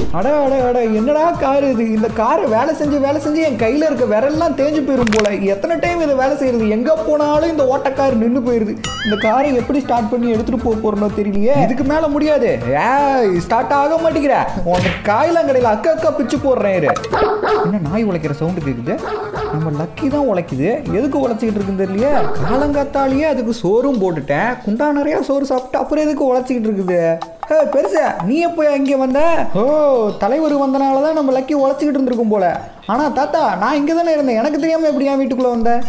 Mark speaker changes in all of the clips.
Speaker 1: அட அட அட என்னடா கார் இது இந்த காரை வேலை செஞ்சு வேலை செஞ்சு என் கையில இருக்க விரல்லாம் தேஞ்சு போயிரும் போல எத்தனை டைம் இதை வேலை செய்யறது எங்க போனாலும் இந்த ஓட்டக்கார் நின்று போயிருது இந்த காரை எப்படி ஸ்டார்ட் பண்ணி எடுத்துட்டு போக போறனோ தெரியலையே இதுக்கு மேல முடியாது ஏய் ஸ்டார்ட் ஆக மாட்டேங்கிற உனக்கு காயிலாங்கடையில் அக்கா அக்கா பிச்சு போடுறேன் இரு. என்ன நாய் உழைக்கிற சவுண்டு கேக்குது நம்ம லக்கி தான் உழைக்குது எதுக்கு உழைச்சிக்கிட்டு இருக்குன்னு தெரியலையே காலங்காத்தாலேயே அதுக்கு சோறும் போட்டுட்டேன் குண்டா நிறைய சோறு சாப்பிட்டு அப்புறம் எதுக்கு உழைச்சிக்கிட்டு இருக்குது ஏ பெருசா நீ எப்போ இங்கே வந்த ஓ தலைவர் வந்தனால தான் நம்ம லக்கி உழைச்சிக்கிட்டு இருந்திருக்கும் போல ஆனா தாத்தா நான் இங்கே தானே இருந்தேன் எனக்கு தெரியாம எப்படி என் வீட்டுக்குள்ள வந்தேன்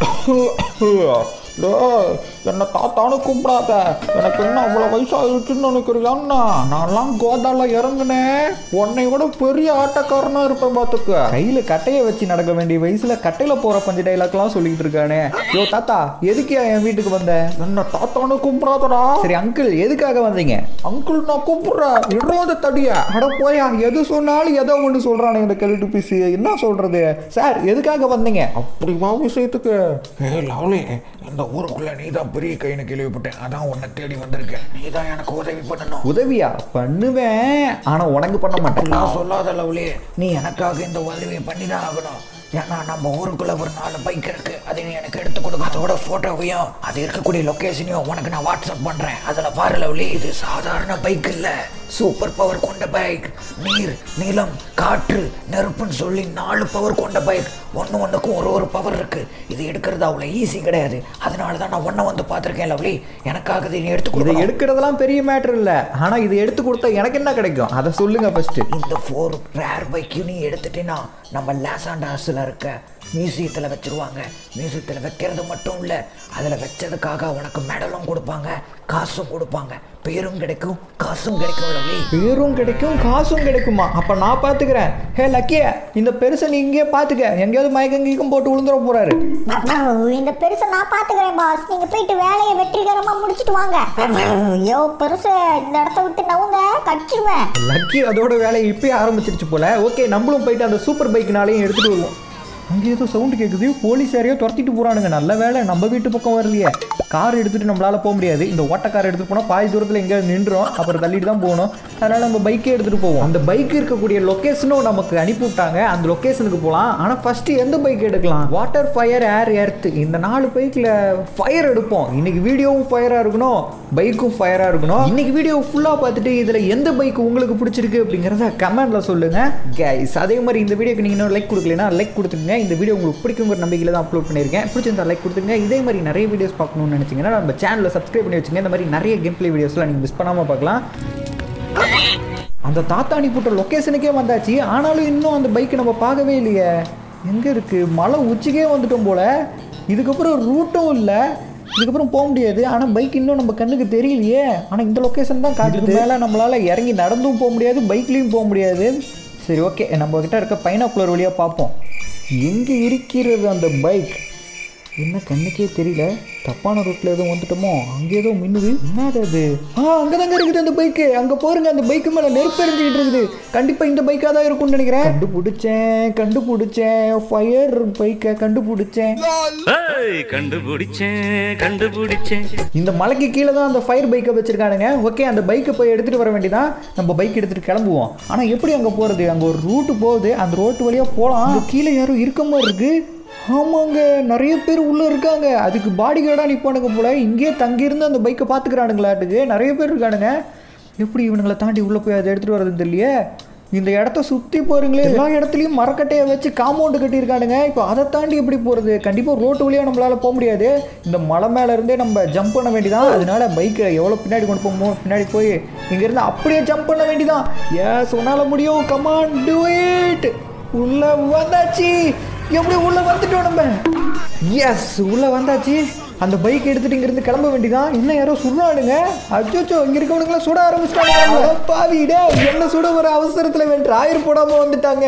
Speaker 1: என்ன தாத்தானு கூப்பிடாத எனக்கு என்ன அவ்வளோ வயசாகிடுச்சுன்னு நினைக்கிறியான்னா நான்லாம் கோதால இறங்குனேன் உன்னை விட பெரிய ஆட்டக்காரனா இருப்பேன் பார்த்துக்க கையில் கட்டையை வச்சு நடக்க வேண்டிய வயசுல கட்டையில போற பஞ்ச டைலாக்லாம் சொல்லிட்டு இருக்கானே யோ தாத்தா எதுக்கு என் வீட்டுக்கு வந்த என்ன தாத்தானு கூப்பிடாதடா சரி அங்கிள் எதுக்காக வந்தீங்க அங்கிள் நான் கூப்பிடுறேன் இடுறாத தடியா அட போயா எது சொன்னாலும் ஏதோ ஒன்று சொல்றானே இந்த கழுட்டு பீஸ் என்ன சொல்றது சார் எதுக்காக வந்தீங்க
Speaker 2: அப்படிவா விஷயத்துக்கு ஏ லவ்லி இந்த ஊருக்குள்ள நீ தான் பெரிய கைன்னு கேள்விப்பட்டேன் அதான் உன்னை தேடி வந்திருக்கேன் நீ தான் எனக்கு உதவி பண்ணணும்
Speaker 1: உதவியா பண்ணுவேன் ஆனா உனக்கு பண்ண மாட்டேன்
Speaker 2: நான் சொல்லாத லவ்லி நீ எனக்காக இந்த உதவியை பண்ணி தான் ஆகணும் ஏன்னா நம்ம ஊருக்குள்ள ஒரு நாலு பைக் இருக்கு அதை நீ எனக்கு எடுத்து கொடுக்க அதோட போட்டோவையும் அது இருக்கக்கூடிய லொக்கேஷனையும் உனக்கு நான் வாட்ஸ்அப் பண்றேன் அதுல பாரு லவ்லி இது சாதாரண பைக் இல்ல சூப்பர் பவர் கொண்ட பைக் நீர் நிலம் காற்று நெருப்புன்னு சொல்லி நாலு பவர் கொண்ட பைக் ஒன்று ஒன்றுக்கும் ஒரு ஒரு பவர் இருக்கு இது எடுக்கிறது அவ்வளோ ஈஸி கிடையாது அதனால தான் நான் ஒன்றை வந்து பார்த்துருக்கேன் லவ்லி எனக்காக இதை நீ எடுத்து
Speaker 1: இதை
Speaker 2: கொடுக்கணும்.
Speaker 1: எடுக்கிறதெல்லாம் பெரிய மேட்டர் இல்ல ஆனா இதை எடுத்து கொடுத்தா எனக்கு என்ன கிடைக்கும் அதை சொல்லுங்க ஃபர்ஸ்ட்
Speaker 2: இந்த ஃபோர் ரேர் பைக்கையும் நீ எடுத்துட்டேன்னா நம்ம லேசாண்டாஸில் இருக்க மியூசியத்தில் வச்சிருவாங்க மியூசியத்தில் வைக்கிறது மட்டும் இல்லை அதில் வச்சதுக்காக உனக்கு மெடலும் கொடுப்பாங்க காசும் கொடுப்பாங்க பேரும் கிடைக்கும் காசும் கிடைக்கும் லவ்லி
Speaker 1: பேரும் கிடைக்கும் காசும் கிடைக்குமா அப்ப நான் பாத்துக்கிறேன் ஹே லக்கிய இந்த பெருசை நீ இங்கேயே பாத்துக்க எங்கேயாவது மயக்கங்கிக்கும் போட்டு விழுந்துட போறாரு
Speaker 3: இந்த பெருசை நான் பாத்துக்கிறேன் பாஸ் நீங்க போயிட்டு வேலையை வெற்றிகரமா முடிச்சிட்டு வாங்க ஐயோ பெருசு இந்த இடத்த விட்டு நவுங்க கடிச்சிருவேன்
Speaker 1: லக்கி அதோட வேலையை இப்பயே ஆரம்பிச்சிருச்சு போல ஓகே நம்மளும் போயிட்டு அந்த சூப்பர் பைக்னாலையும் எடுத்துட்டு வருவோம் அங்கே ஏதோ சவுண்டு கேட்குது போலீஸ் யாரையோ துரத்திட்டு போறானுங்க நல்ல வேலை நம்ம வீட்டு பக்கம் வரலையே கார் எடுத்துட்டு நம்மளால போக முடியாது இந்த ஓட்டக்கார் எடுத்துட்டு போனால் பாதி தூரத்தில் எங்கே நின்றோம் அப்புறம் தள்ளிட்டு தான் போகணும் அதனால நம்ம பைக்கே எடுத்துட்டு போவோம் அந்த பைக் இருக்கக்கூடிய லொக்கேஷனும் நமக்கு அனுப்பி விட்டாங்க அந்த லொக்கேஷனுக்கு போகலாம் ஆனால் ஃபர்ஸ்ட் எந்த பைக் எடுக்கலாம் வாட்டர் ஃபயர் ஏர் எர்த் இந்த நாலு பைக்கில் ஃபயர் எடுப்போம் இன்னைக்கு வீடியோவும் ஃபயராக இருக்கணும் பைக்கும் ஃபயராக இருக்கணும் இன்னைக்கு வீடியோ ஃபுல்லாக பார்த்துட்டு இதில் எந்த பைக் உங்களுக்கு பிடிச்சிருக்கு அப்படிங்கிறத கமெண்ட்ல சொல்லுங்க கைஸ் அதே மாதிரி இந்த வீடியோக்கு நீங்கள் இன்னும் லைக் கொடுக்கலனா லைக் கொடுத்துருங்க இந்த வீடியோ உங்களுக்கு பிடிக்குங்கிற நம்பிக்கையில் தான் அப்லோட் பண்ணியிருக்கேன் பிடிச்சிருந்தா லைக் கொடுத்துங்க இதே மாதிரி நிறைய வீடியோஸ் பார்க்கணும்னு நினச்சிங்கன்னா நம்ம சேனலில் சப்ஸ்கிரைப் பண்ணி வச்சுங்க இந்த மாதிரி நிறைய கேம் பிளே வீடியோஸ்லாம் நீங்கள் மிஸ் பண்ணாமல் பார்க்கலாம் அந்த தாத்தாணி போட்ட லொக்கேஷனுக்கே வந்தாச்சு ஆனாலும் இன்னும் அந்த பைக்கை நம்ம பார்க்கவே இல்லையே எங்கே இருக்குது மலை உச்சிக்கே வந்துட்டோம் போல இதுக்கப்புறம் ரூட்டும் இல்லை இதுக்கப்புறம் போக முடியாது ஆனால் பைக் இன்னும் நம்ம கண்ணுக்கு தெரியலையே ஆனால் இந்த லொக்கேஷன் தான் காட்டுக்கு மேலே நம்மளால் இறங்கி நடந்தும் போக முடியாது பைக்லேயும் போக முடியாது சரி ஓகே நம்ம கிட்ட இருக்க பைனாக்குலர் வழியாக பார்ப்போம் எங்கே இருக்கிறது அந்த பைக் என்ன கண்ணுக்கே தெரியல தப்பான ரூட்ல எதுவும் வந்துட்டோமோ அங்கே ஏதோ மின்னுது என்னது அது ஆ அங்கே தாங்க இருக்குது அந்த பைக்கு அங்கே போருங்க அந்த பைக்கு மேலே நெருப்பு எரிஞ்சுக்கிட்டு இருக்குது கண்டிப்பாக இந்த பைக்காக தான் இருக்கும்னு நினைக்கிறேன் கண்டுபிடிச்சேன் கண்டுபிடிச்சேன் ஃபயர் பைக்கை கண்டுபிடிச்சேன்
Speaker 4: ஏய், கண்டுபிடிச்சேன் கண்டுபிடிச்சேன்
Speaker 1: இந்த மலைக்கு கீழே தான் அந்த ஃபயர் பைக்கை வச்சிருக்கானுங்க ஓகே அந்த பைக்கை போய் எடுத்துகிட்டு வர வேண்டியதான் நம்ம பைக் எடுத்துகிட்டு கிளம்புவோம் ஆனால் எப்படி அங்கே போகிறது அங்கே ஒரு ரூட்டு போகுது அந்த ரோட்டு வழியாக போகலாம் அங்க கீழே யாரும் இருக்க மாதிரி இருக்கு ஆமாங்க நிறைய பேர் உள்ளே இருக்காங்க அதுக்கு பாடி கார்டாக நிற்பானுங்க போல இங்கேயே தங்கியிருந்து அந்த பைக்கை பார்த்துக்கிறானுங்களாட்டுக்கு நிறைய பேர் இருக்கானுங்க எப்படி இவனுங்களை தாண்டி உள்ளே போய் அதை எடுத்துகிட்டு வர்றதுன்னு தெரியலையே இந்த இடத்த சுற்றி போறீங்களே எல்லா இடத்துலையும் மரக்கட்டையை வச்சு காம்பவுண்டு கட்டியிருக்கானுங்க இப்போ அதை தாண்டி எப்படி போகிறது கண்டிப்பாக ரோட்டு வழியாக நம்மளால போக முடியாது இந்த மலை மேலே இருந்தே நம்ம ஜம்ப் பண்ண வேண்டியதான் அதனால பைக்கை எவ்வளோ பின்னாடி கொண்டு போமோ பின்னாடி போய் இங்கேருந்து அப்படியே ஜம்ப் பண்ண வேண்டியதான் ஏன் சொன்னால முடியும் கமான் டூ இட் உள்ள வந்தாச்சு எப்படி உள்ள வந்துட்டோம் நம்ம எஸ் உள்ள வந்தாச்சு அந்த பைக் எடுத்துட்டு இங்கிருந்து கிளம்ப வேண்டியதான் இன்னும் யாரோ சுடுறானுங்க அச்சோச்சோ இங்க இருக்கவனுங்களாம் சுட ஆரம்பிச்சிட்டாங்க பாவிடே என்ன சுட ஒரு அவசரத்துல வென்று ஆயிரம் போடாம வந்துட்டாங்க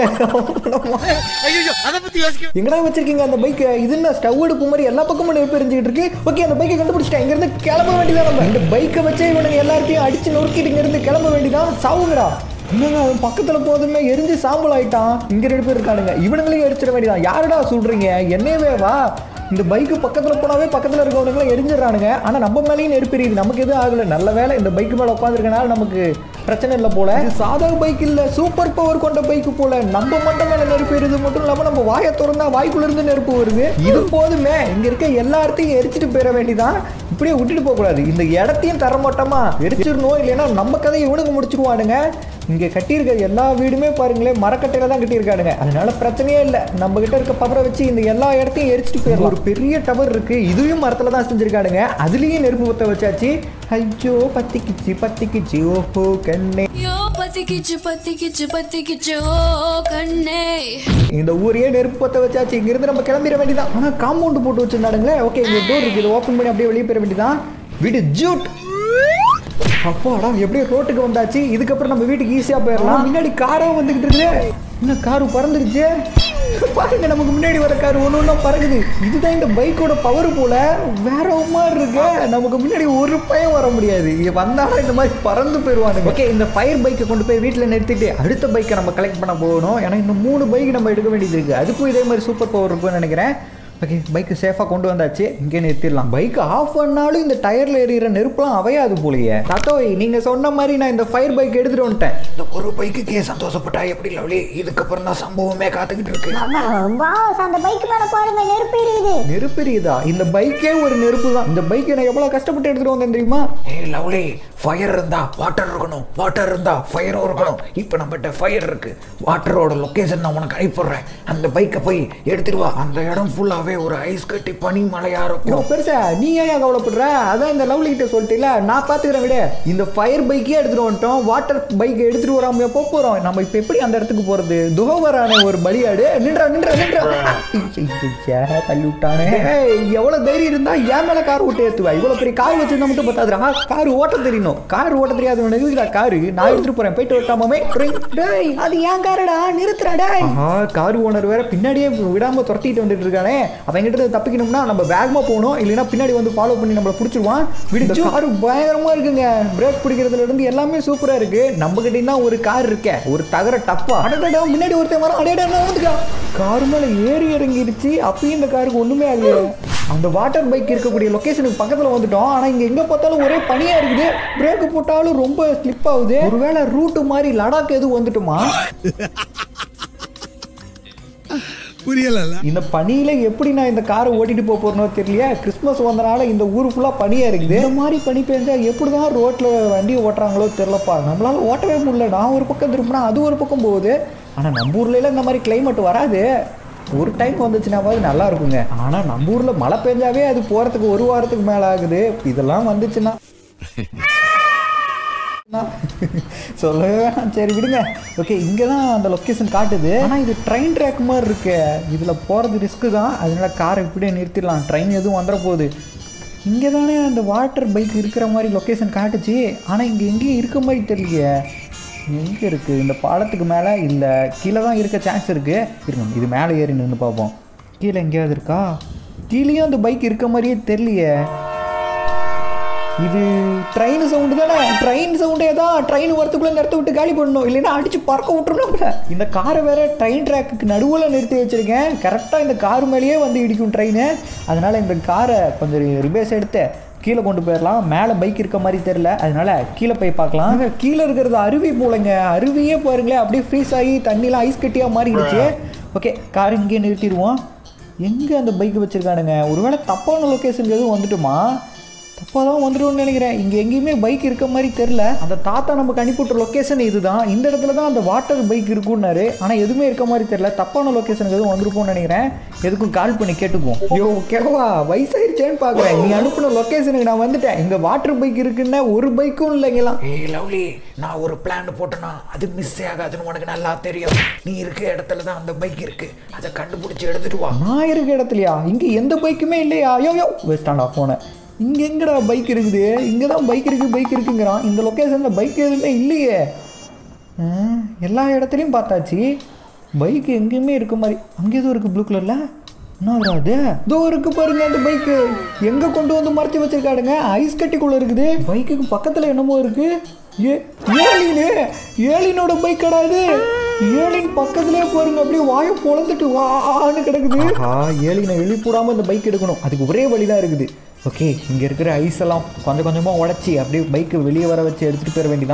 Speaker 1: எங்கடா வச்சிருக்கீங்க அந்த பைக் இது என்ன ஸ்டவ் அடுப்பு மாதிரி எல்லா பக்கமும் நெருப்பு எரிஞ்சுக்கிட்டு இருக்கு ஓகே அந்த பைக்கை கண்டுபிடிச்சிட்டேன் இங்க இருந்து கிளம்ப வேண்டியதான் நம்ம இந்த பைக்கை வச்சே இவனுங்க எல்லாத்தையும் அடிச்சு நொறுக்கிட்டு இங்க இருந்து கிளம்ப வேண்டியதான் சாவுங்கடா என்னங்க அவன் பக்கத்துல போதுமே எரிஞ்சு சாம்பல் ஆயிட்டான் இங்க ரெண்டு பேர் இருக்கானுங்க இவனுங்களையும் எரிச்சிட வேண்டியதான் யாருடா சொல்றீங்க என்னவே வா இந்த பைக்கு பக்கத்துல போனாவே பக்கத்துல இருக்கவனுங்களாம் எரிஞ்சிடறானுங்க ஆனா நம்ம மேலேயும் நெருப்பு எரியுது நமக்கு எதுவும் ஆகல நல்ல வேலை இந்த பைக்கு மேல உட்காந்துருக்கனால நமக்கு பிரச்சனை இல்லை போல இது சாதா பைக் இல்லை சூப்பர் பவர் கொண்ட பைக் போல நம்ம மட்டும் மேலே நெருப்பு எரியுது மட்டும் இல்லாமல் நம்ம வாயை திறந்தா வாய்க்குள்ள இருந்து நெருப்பு வருது இது போதுமே இங்க இருக்க எல்லா இடத்தையும் எரிச்சிட்டு போயிட வேண்டியதான் இப்படியே விட்டுட்டு போகக்கூடாது இந்த இடத்தையும் தர மாட்டோமா எரிச்சிடணும் இல்லைன்னா நம்ம கதையை இவனுங்க முடிச்சிருவானுங்க இங்கே கட்டியிருக்க எல்லா வீடுமே பாருங்களேன் மரக்கட்டையில தான் கட்டியிருக்கானுங்க அதனால பிரச்சனையே இல்லை நம்ம கிட்ட இருக்க பவரை வச்சு இந்த எல்லா இடத்தையும் எரிச்சிட்டு போயிடலாம் ஒரு பெரிய டவர் இருக்கு இதுவும் மரத்துல தான் செஞ்சிருக்கானுங்க அதுலயும் நெருப்பு பத்த வச்சாச்சு ஐயோ பத்திக்கிச்சு பத்திக்கிச்சு ஓஹோ கண்ணே
Speaker 5: யோ பத்திக்கிச்சு பத்திக்கிச்சு பத்திக்கிச்சு ஓ கண்ணே
Speaker 1: இந்த ஊரையே நெருப்பு பத்த வச்சாச்சு இங்கிருந்து நம்ம கிளம்பிட வேண்டியதான் ஆனா காம்பவுண்ட் போட்டு வச்சிருந்தானுங்களே ஓகே இங்க டோர் இருக்கு இதை ஓப்பன் பண்ணி அப்படியே வெளியே போயிட வேண்டியதான் வீடு ஜூட் அப்பாடா எப்படியோ ரோட்டுக்கு வந்தாச்சு இதுக்கப்புறம் நம்ம வீட்டுக்கு ஈஸியா போயிடலாம் முன்னாடி காரும் வந்துகிட்டு இருக்குது என்ன காரு பறந்துருச்சு பாருங்க நமக்கு முன்னாடி வர கார் ஒன்று ஒன்றா பறக்குது இதுதான் இந்த பைக்கோட பவர் போல வேற மாதிரி இருக்கு நமக்கு முன்னாடி ஒரு பயம் வர முடியாது இங்க வந்தாலும் இந்த மாதிரி பறந்து போயிடுவானுங்க ஓகே இந்த ஃபயர் பைக்கை கொண்டு போய் வீட்டில் நிறுத்திட்டு அடுத்த பைக்கை நம்ம கலெக்ட் பண்ண போகணும் ஏன்னா இன்னும் மூணு பைக் நம்ம எடுக்க வேண்டியது இருக்கு அதுக்கும் இதே மாதிரி சூப்பர் பவர் இருக்கும்னு நினைக்கிறேன் ஓகே பைக்கு சேஃபாக கொண்டு வந்தாச்சு இங்கே நிறுத்திடலாம் பைக் ஆஃப் பண்ணாலும் இந்த டயரில் எரியிற நெருப்புலாம் அவையாது போலயே தாத்தோய் நீங்கள் சொன்ன மாதிரி நான் இந்த ஃபயர் பைக் எடுத்துகிட்டு வந்துட்டேன்
Speaker 2: இந்த ஒரு பைக்குக்கே சந்தோஷப்பட்டா எப்படி லவ்லி இதுக்கப்புறம் தான் சம்பவமே காத்துக்கிட்டு இருக்கு
Speaker 3: பாஸ் அந்த பைக் மேல பாருங்க நெருப்பு எரியுது
Speaker 1: நெருப்பெரியுதா இந்த பைக்கே ஒரு நெருப்பு தான் இந்த பைக்கை நான் எவ்வளோ கஷ்டப்பட்டு எடுத்துகிட்டு வந்தேன் தெரியுமா
Speaker 2: ஏய் லவ்லி ஃபயர் இருந்தா வாட்டர் இருக்கணும் வாட்டர் இருந்தா ஃபயரும் இருக்கணும் இப்போ நம்மகிட்ட ஃபயர் இருக்கு வாட்டரோட லொக்கேஷன் நான் உனக்கு அனுப்பிடுறேன் அந்த பைக்கை போய் எடுத்துட்டு வா அந்த இடம் ஃபுல்லாவே ஒரு ஐஸ் கட்டி பனி மலையா
Speaker 1: ஓ
Speaker 2: இருக்கும்
Speaker 1: பெருசா நீ ஏன் கவலைப்படுற அதான் இந்த லவ்லி கிட்ட சொல்லிட்டீல நான் பார்த்துக்கிறேன் விட இந்த ஃபயர் பைக்கே எடுத்துட்டு வந்துட்டோம் வாட்டர் பைக்கை எடுத்துட்டு வராம எப்போ போகிறோம் நம்ம இப்போ எப்படி அந்த இடத்துக்கு போகிறது துகவரான ஒரு பலியாடு நின்றா நின்றா நின்றா ஐயா, தள்ளி விட்டானே ஏய், எவ்வளவு தைரியம் இருந்தா என் மேல கார் ஓட்ட ஏத்துவா இவ்வளவு பெரிய கார் வச்சிருந்தா மட்டும் பத்தாதுடா கார் ஓட்ட தெரியணும் கார் ஓட்ட தெரியாதவனுக்கு இருக்குடா காரு நான் எடுத்துட்டு போறேன் போயிட்டு வரட்டாமே டேய் அது ஏன் காருடா நிறுத்துறா டேய் ஆஹா கார் ஓனர் வேற பின்னாடியே விடாம துரத்திட்டு வந்துட்டு இருக்கானே அவன் கிட்ட இருந்து தப்பிக்கணும்னா நம்ம வேகமா போகணும் இல்லைன்னா பின்னாடி வந்து ஃபாலோ பண்ணி நம்மள பிடிச்சிருவான் விடிச்சு கார் பயங்கரமா இருக்குங்க பிரேக் பிடிக்கிறதுல இருந்து எல்லாமே சூப்பரா இருக்கு நம்ம கிட்ட தான் ஒரு கார் இருக்கே ஒரு தகர டப்பா அடடா முன்னாடி ஒருத்தன் வரான் அடடா நான் வந்துக்கலாம் கார் மேல ஏறி இறங்கிருச்சு அப்பயும் இந்த காருக்கு ஒண்ணுமே ஆகல அந்த வாட்டர் பைக் இருக்கக்கூடிய லொகேஷனுக்கு பக்கத்துல வந்துட்டோம் ஆனா இங்க எங்க பார்த்தாலும் ஒரே பனியா இருக்குது பிரேக் போட்டாலும் ரொம்ப ஸ்லிப் ஆகுது ஒருவேளை ரூட் மாதிரி லடாக் எதுவும் வந்துட்டுமா
Speaker 6: புரியல
Speaker 1: இந்த பனியில எப்படி நான் இந்த காரை ஓட்டிட்டு போக போறனோ தெரியலையா கிறிஸ்மஸ் வந்தனால இந்த ஊர் ஃபுல்லா பனியா இருக்குது இந்த மாதிரி பனி பெஞ்சா எப்படிதான் ரோட்ல வண்டி ஓட்டுறாங்களோ தெரியலப்பா நம்மளால ஓட்டவே முடியல நான் ஒரு பக்கம் திரும்பினா அது ஒரு பக்கம் போகுது ஆனா நம்ம ஊர்ல எல்லாம் இந்த மாதிரி கிளைமேட் வராது ஒரு டைம் வந்துச்சுனாவது நல்லா இருக்குங்க ஆனா நம்ம ஊர்ல மழை பெஞ்சாவே அது போறதுக்கு ஒரு வாரத்துக்கு மேல ஆகுது இதெல்லாம் வந்துச்சுன்னா சொல்லவே வேணாம் சரி விடுங்க ஓகே இங்கே தான் அந்த லொக்கேஷன் காட்டுது ஆனால் இது ட்ரெயின் ட்ராக் மாதிரி இருக்கு இதில் போகிறது ரிஸ்க்கு தான் அதனால காரை இப்படியே நிறுத்திடலாம் ட்ரெயின் எதுவும் வந்துட போகுது இங்கே தானே அந்த வாட்டர் பைக் இருக்கிற மாதிரி லொக்கேஷன் காட்டுச்சு ஆனால் இங்கே எங்கேயும் இருக்க மாதிரி தெரியலையே எங்கே இருக்குது இந்த பாலத்துக்கு மேலே இல்லை கீழே தான் இருக்க சான்ஸ் இருக்குது இருங்க இது மேலே ஏறி நின்று பார்ப்போம் கீழே எங்கேயாவது இருக்கா கீழேயும் அந்த பைக் இருக்க மாதிரியே தெரியலையே இது ட்ரெயின் சவுண்டு தானே ட்ரெயின் சவுண்டே தான் ட்ரெயின் வரத்துக்குள்ள இந்த இடத்த விட்டு காலி பண்ணணும் இல்லைன்னா அடிச்சு பறக்க விட்டுருணும்ல இந்த காரை வேற ட்ரெயின் ட்ராக்குக்கு நடுவில் நிறுத்தி வச்சிருக்கேன் கரெக்டாக இந்த கார் மேலேயே வந்து இடிக்கும் ட்ரெயின் அதனால இந்த காரை கொஞ்சம் ரிபேஸ் எடுத்து கீழே கொண்டு போயிடலாம் மேலே பைக் இருக்க மாதிரி தெரில அதனால கீழே போய் பார்க்கலாம் அங்க கீழே இருக்கிறது அருவி போலங்க அருவியே பாருங்களேன் அப்படியே ஃப்ரீஸ் ஆகி தண்ணிலாம் ஐஸ் கட்டியாக மாறிடுச்சு ஓகே கார் இங்கேயே நிறுத்திடுவோம் எங்கே அந்த பைக் வச்சுருக்கானுங்க ஒருவேளை தப்பான லொக்கேஷனுக்கு எதுவும் வந்துட்டுமா தப்பாக தான் வந்துடும்னு நினைக்கிறேன் இங்கே எங்கேயுமே பைக் இருக்க மாதிரி தெரில அந்த தாத்தா நமக்கு அனுப்பிவிட்ட லொக்கேஷன் இதுதான் இந்த இடத்துல தான் அந்த வாட்டர் பைக் இருக்குன்னாரு ஆனால் எதுவுமே இருக்க மாதிரி தெரில தப்பான லொக்கேஷனுக்கு எதுவும் வந்திருப்போம்னு நினைக்கிறேன் எதுக்கும் கால் பண்ணி கேட்டுக்குவோம் யோ கிழவா வயசாயிருச்சேன்னு பார்க்குறேன் நீ அனுப்பின லொக்கேஷனுக்கு நான் வந்துட்டேன் இங்கே வாட்டர் பைக் இருக்குன்னா ஒரு பைக்கும் இல்லைங்களாம்
Speaker 2: ஏய் லவ்லி நான் ஒரு பிளான் போட்டேனா அது மிஸ் ஆகாதுன்னு உனக்கு நல்லா தெரியும் நீ இருக்க இடத்துல தான் அந்த பைக் இருக்கு அதை கண்டுபிடிச்சி எடுத்துட்டு வா
Speaker 1: நான் இருக்க இடத்துலையா இங்கே எந்த பைக்குமே இல்லையா யோ யோ வெஸ்டாண்டா போனேன் இங்கே எங்கடா பைக் இருக்குது இங்கே தான் பைக் இருக்குது பைக் இருக்குங்கிறான் இந்த லொக்கேஷனில் பைக் எதுவுமே இல்லையே ஆ, எல்லா இடத்துலையும் பார்த்தாச்சு பைக் எங்கேயுமே இருக்க மாதிரி அங்கே எதுவும் இருக்குது ப்ளூ கலரில் என்ன வராது இதோ இருக்கு பாருங்க அந்த பைக்கு எங்கே கொண்டு வந்து மறைச்சி வச்சிருக்காடுங்க ஐஸ் கட்டிக்குள்ளே இருக்குது பைக்குக்கு பக்கத்தில் என்னமோ இருக்கு ஏ ஏலினு ஏலினோட பைக் கிடையாது ஏலின் பக்கத்துலேயே பாருங்க அப்படியே வாயை பொழந்துட்டு வான்னு கிடக்குது ஆ ஏலினை எழுப்பிடாம இந்த பைக் எடுக்கணும் அதுக்கு ஒரே வழி தான் இருக்குது ஓகே இங்கே இருக்கிற ஐஸ் எல்லாம் கொஞ்சம் கொஞ்சமாக உடச்சி அப்படியே பைக்கு வெளியே வர வச்சு எடுத்துகிட்டு போயிட வேண்டியதான்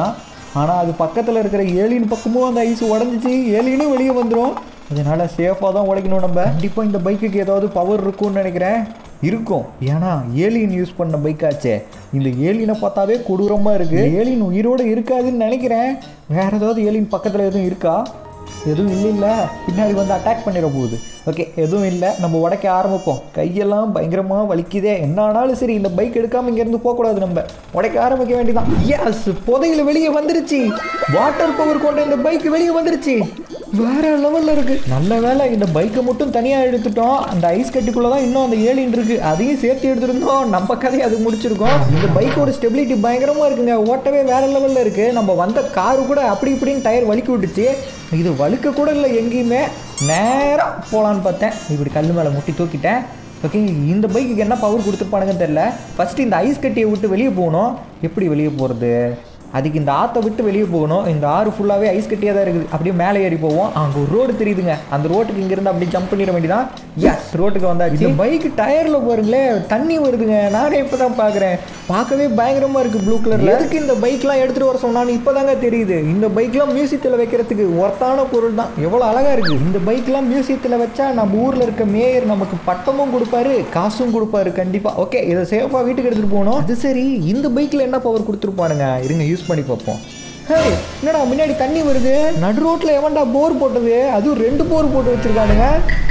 Speaker 1: ஆனால் அது பக்கத்தில் இருக்கிற ஏலியன் பக்கமும் அந்த ஐஸ் உடஞ்சிச்சு ஏலியனும் வெளியே வந்துடும் அதனால சேஃபாக தான் உடைக்கணும் நம்ம கண்டிப்பாக இந்த பைக்குக்கு ஏதாவது பவர் இருக்கும்னு நினைக்கிறேன் இருக்கும் ஏன்னா ஏலியன் யூஸ் பண்ண பைக்காச்சே இந்த ஏலியனை பார்த்தாவே கொடூரமாக இருக்குது ஏலியன் உயிரோடு இருக்காதுன்னு நினைக்கிறேன் வேற ஏதாவது ஏலியன் பக்கத்தில் எதுவும் இருக்கா எதுவும் இல்லை இல்லை பின்னாடி வந்து அட்டாக் பண்ணிட போகுது ஓகே எதுவும் இல்லை நம்ம உடைக்க ஆரம்பிப்போம் கையெல்லாம் பயங்கரமாக வலிக்குதே என்ன ஆனாலும் சரி இந்த பைக் எடுக்காமல் இங்கேருந்து போகக்கூடாது நம்ம உடைக்க ஆரம்பிக்க வேண்டியதான் எஸ் புதையில வெளியே வந்துருச்சு வாட்டர் பவர் கொண்ட இந்த பைக் வெளியே வந்துருச்சு வேற லெவலில் இருக்கு நல்ல வேலை இந்த பைக்கை மட்டும் தனியாக எடுத்துட்டோம் அந்த ஐஸ் கட்டிக்குள்ளே தான் இன்னும் அந்த ஏலியன் இருக்கு அதையும் சேர்த்து எடுத்துருந்தோம் நம்ம கதையை அது முடிச்சிருக்கோம் இந்த பைக்கோட ஸ்டெபிலிட்டி பயங்கரமாக இருக்குங்க ஓட்டவே வேற லெவலில் இருக்கு நம்ம வந்த காரு கூட அப்படி இப்படின்னு டயர் வலிக்கி விட்டுச்சு இது வழுக்க கூட இல்லை எங்கேயுமே நேராக போகலான்னு பார்த்தேன் இப்படி கல் மேலே முட்டி தூக்கிட்டேன் ஓகே இந்த பைக்குக்கு என்ன பவர் கொடுத்துருப்பானுங்கன்னு தெரில ஃபஸ்ட்டு இந்த ஐஸ் கட்டியை விட்டு வெளியே போகணும் எப்படி வெளியே போகிறது அதுக்கு இந்த ஆற்றை விட்டு வெளியே போகணும் இந்த ஆறு ஃபுல்லாகவே ஐஸ் கட்டியாக தான் இருக்குது அப்படியே மேலே ஏறி போவோம் அங்கே ஒரு ரோடு தெரியுதுங்க அந்த ரோட்டுக்கு இங்கேருந்து அப்படியே ஜம்ப் பண்ணிட வேண்டியதான் எஸ் ரோட்டுக்கு வந்தாச்சு இந்த பைக்கு டயரில் பாருங்களேன் தண்ணி வருதுங்க நானே இப்போ தான் பார்க்குறேன் பார்க்கவே பயங்கரமாக இருக்குது ப்ளூ கலரில் எதுக்கு இந்த பைக்லாம் எடுத்துகிட்டு வர சொன்னான்னு இப்போ தாங்க தெரியுது இந்த பைக்லாம் மியூசியத்தில் வைக்கிறதுக்கு ஒர்த்தான பொருள் தான் எவ்வளோ அழகாக இருக்குது இந்த பைக்லாம் மியூசியத்தில் வச்சா நம்ம ஊரில் இருக்க மேயர் நமக்கு பட்டமும் கொடுப்பாரு காசும் கொடுப்பாரு கண்டிப்பாக ஓகே இதை சேஃபாக வீட்டுக்கு எடுத்துகிட்டு போகணும் அது சரி இந்த பைக்கில் என்ன பவர் கொடுத்துருப்பானுங்க இருங்க யூஸ் பண்ணி பார்ப்போம் ஹே என்னடா முன்னாடி தண்ணி வருது நடு ரோட்டில் எவன்டா போர் போட்டது அதுவும் ரெண்டு போர் போட்டு வச்சுருக்கானுங்க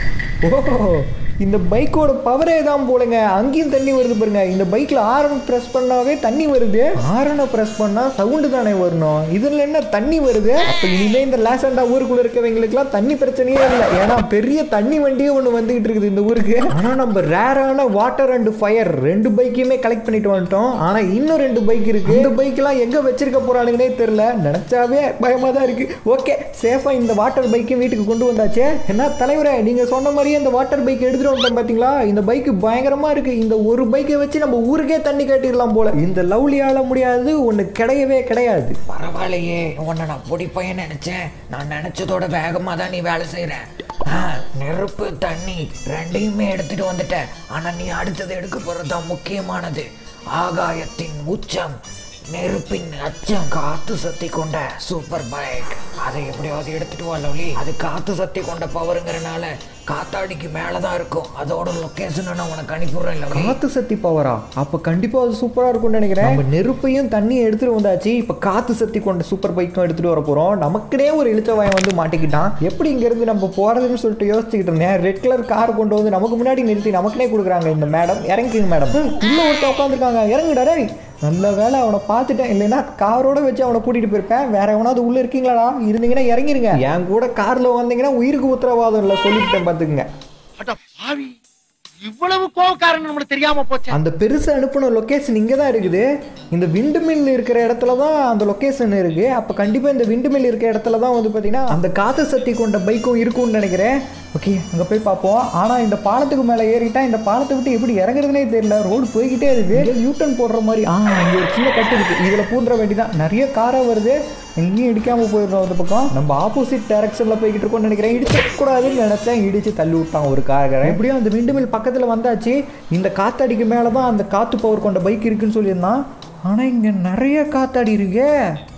Speaker 1: ஓஹோ இந்த பைக்கோட பவரே தான் போலங்க அங்கேயும் தண்ணி வருது பாருங்க இந்த பைக்கில் ஆரன் ப்ரெஸ் பண்ணாவே தண்ணி வருது ஆரனை ப்ரெஸ் பண்ணால் சவுண்டு தானே வரணும் இதில் என்ன தண்ணி வருது அப்போ இனிமேல் இந்த லேசண்டா ஊருக்குள்ளே இருக்கவங்களுக்குலாம் தண்ணி பிரச்சனையே இல்லை ஏன்னா பெரிய தண்ணி வண்டியே ஒன்று வந்துகிட்டு இருக்குது இந்த ஊருக்கு ஆனால் நம்ம ரேரான வாட்டர் அண்ட் ஃபயர் ரெண்டு பைக்கையுமே கலெக்ட் பண்ணிட்டு வந்துட்டோம் ஆனால் இன்னும் ரெண்டு பைக் இருக்கு இந்த பைக்கெலாம் எங்கே வச்சிருக்க போகிறானுங்கன்னே தெரில நினச்சாவே பயமாக தான் இருக்குது ஓகே சேஃபாக இந்த வாட்டர் பைக்கையும் வீட்டுக்கு கொண்டு வந்தாச்சே என்ன தலைவரே நீங்கள் சொன்ன மாதிரியே இந்த வாட்டர் பைக் எடுத்துகிட்டு வந்துட்டோம் பார்த்தீங்களா இந்த பைக்கு பயங்கரமாக இருக்குது இந்த ஒரு பைக்கை வச்சு நம்ம ஊருக்கே தண்ணி காட்டிடலாம் போல இந்த லவ்லியால முடியாது ஒன்று கிடையவே கிடையாது
Speaker 2: பரவாயில்லையே உன்னை நான் பிடிப்பேன்னு நினைச்சேன் நான் நினைச்சதோட வேகமா தான் நீ வேலை செய்யற ஆ, நெருப்பு தண்ணி ரெண்டையுமே எடுத்துட்டு வந்துட்ட ஆனா நீ அடுத்தது எடுக்க போறது தான் முக்கியமானது ஆகாயத்தின் உச்சம் நெருப்பின் அச்சம் காத்து சக்தி கொண்ட சூப்பர் பைக் அதை எப்படியாவது எடுத்துட்டு வா லவ்லி அது காத்து சக்தி கொண்ட பவருங்கிறனால காத்தாடிக்கு மேலே தான் இருக்கும் அதோட லொக்கேஷனை நான் உனக்கு அனுப்பிடுறேன் லவ்லி
Speaker 1: காத்து சக்தி பவரா அப்போ கண்டிப்பாக அது சூப்பராக இருக்கும்னு நினைக்கிறேன் நம்ம நெருப்பையும் தண்ணியும் எடுத்துட்டு வந்தாச்சு இப்போ காத்து சக்தி கொண்ட சூப்பர் பைக்கும் எடுத்துட்டு வர போகிறோம் நமக்குனே ஒரு இழுச்சவாயம் வந்து மாட்டிக்கிட்டான் எப்படி இங்கேருந்து நம்ம போகிறதுன்னு சொல்லிட்டு யோசிச்சுக்கிட்டு இருந்தேன் ரெட் கலர் கார் கொண்டு வந்து நமக்கு முன்னாடி நிறுத்தி நமக்குனே கொடுக்குறாங்க இந்த மேடம் இறங்கிங்க மேடம் உள்ள ஒருத்தன் உட்காந்துருக்காங்க இறங்குடா டேய் நல்ல வேலை அவனை பார்த்துட்டேன் இல்லைன்னா காரோட வச்சு அவனை கூட்டிகிட்டு போயிருப்பேன் வேற எவனாவது உள்ளே இருக்கீங்களாடா இருந்தீங்கன்னா இறங்கிருங்க என் கூட காரில் வந்தீங்கன்னா உயிருக்கு உத்தரவாதம் இல்லை சொல்லிவிட்டேன் பார்த்துக்குங்க
Speaker 7: அட பாவி இவ்வளவு கோவக்காரன் நம்மளுக்கு தெரியாம போச்சு
Speaker 1: அந்த பெருசு அனுப்பின லொக்கேஷன் இங்கே தான் இருக்குது இந்த விண்டு மில் இருக்கிற இடத்துல தான் அந்த லொக்கேஷன் இருக்குது அப்போ கண்டிப்பாக இந்த விண்டு மில் இருக்கிற இடத்துல தான் வந்து பார்த்தீங்கன்னா அந்த காற்று சக்தி கொண்ட பைக்கும் இருக்கும்னு நினைக்கிறேன் ஓகே அங்கே போய் பார்ப்போம் ஆனால் இந்த பாலத்துக்கு மேலே ஏறிட்டா இந்த பாலத்தை விட்டு எப்படி இறங்குறதுனே தெரியல ரோடு போய்கிட்டே இருக்கு யூட்டன் போடுற மாதிரி ஆ இங்கே ஒரு சின்ன கட்டு இருக்குது இதில் பூந்துட வேண்டியதான் நிறைய காராக வருது எங்கேயும் இடிக்காமல் போயிடணும் அந்த பக்கம் நம்ம ஆப்போசிட் டைரக்ஷனில் போய்கிட்டு இருக்கோம்னு நினைக்கிறேன் இடிச்சக்கூடாதுன்னு நினச்சேன் இடிச்சு தள்ளி விட்டான் ஒரு காரக்காரன் எப்படியும் அந்த விண்டு மில் பக்கத்தில் வந்தாச்சு இந்த காத்தாடிக்கு மேலே தான் அந்த காற்று பவர் கொண்ட பைக் இருக்குன்னு சொல்லியிருந்தான் ஆனால் இங்கே நிறைய காத்தாடி இருக்கே